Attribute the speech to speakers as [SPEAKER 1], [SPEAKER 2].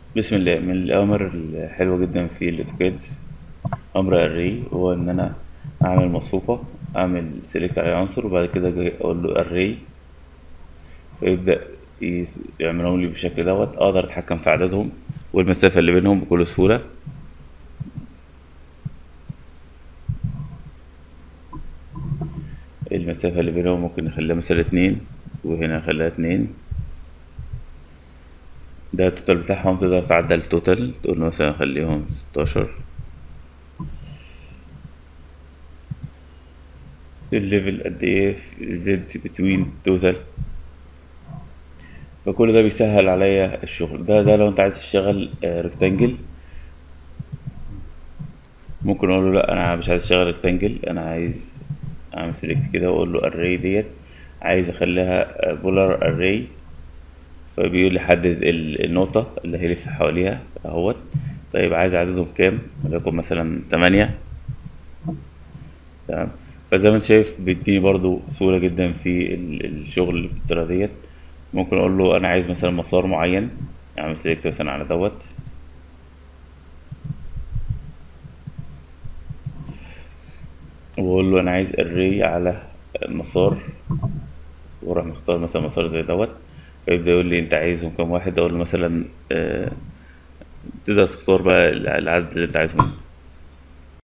[SPEAKER 1] بسم الله من الأوامر الحلوة جدا في الأوتوكاد أمر array هو إن أنا أعمل مصفوفة أعمل select على عنصر وبعد كده أجي أقول له array فيبدأ يس- يعملهم لي بالشكل دوت أقدر أتحكم في عددهم والمسافة اللي بينهم بكل سهولة المسافة اللي بينهم ممكن نخليها مثلا اتنين وهنا نخليها اتنين ده التوتال بتاعهم تقدر تعدل التوتال تقول له مثلا خليهم ستاشر الليفل قد ايه زد بتوين توتال فكل ده بيسهل عليا الشغل ده ده لو انت عايز تشتغل ريكتانجل ممكن اقول له لا انا مش عايز اشتغل ريكتانجل انا عايز اعمل سيلكت كده واقول له array ديت عايز اخليها بولار array فبيقول لي حدد ال- النقطة اللي هيلف حواليها اهوت طيب عايز عددهم كام وليكن مثلا تمانية تمام فزي ما انت شايف بيديني برضو سهولة جدا في ال- الشغل بالطريقة ديت ممكن اقول له انا عايز مثلا مسار معين اعمل سيلكت مثلا على دوت واقول له انا عايز array على مسار واروح مختار مثلا مسار زي دوت فيبدأ يقول لي انت عايزهم كام واحد اقول له مثلا آه، تقدر تختار بقى العدد اللي انت عايزهم